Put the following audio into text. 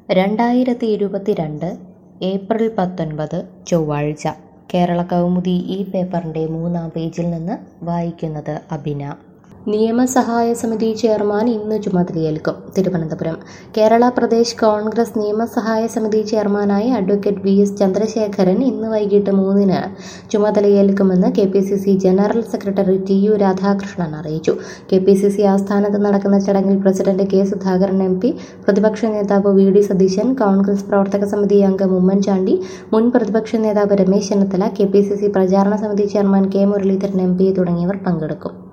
രണ്ടായിരത്തി ഇരുപത്തിരണ്ട് ഏപ്രിൽ പത്തൊൻപത് ചൊവ്വാഴ്ച കേരള കൗമുദി ഈ പേപ്പറിൻ്റെ മൂന്നാം പേജിൽ നിന്ന് വായിക്കുന്നത് അബിന നിയമസഹായ സമിതി ചെയർമാൻ ഇന്ന് ചുമതലയേൽക്കും തിരുവനന്തപുരം കേരള പ്രദേശ് കോൺഗ്രസ് നിയമസഹായ സമിതി ചെയർമാനായി അഡ്വക്കേറ്റ് വി എസ് ചന്ദ്രശേഖരൻ ഇന്ന് വൈകിട്ട് മൂന്നിന് ചുമതലയേൽക്കുമെന്ന് K P C C general secretary T U Radhakrishnan അറിയിച്ചു കെ പി സി സി ആസ്ഥാനത്ത് നടക്കുന്ന ചടങ്ങിൽ president K Sudhakaran M P പ്രതിപക്ഷ നേതാവ് വി ഡി സതീശൻ കോൺഗ്രസ് പ്രവർത്തക സമിതി അംഗം ഉമ്മൻചാണ്ടി മുൻ പ്രതിപക്ഷ നേതാവ് Ramesh Chennithala K P C C പ്രചാരണ സമിതി chairman K Muraleedharan M P തുടങ്ങിയവർ പങ്കെടുക്കും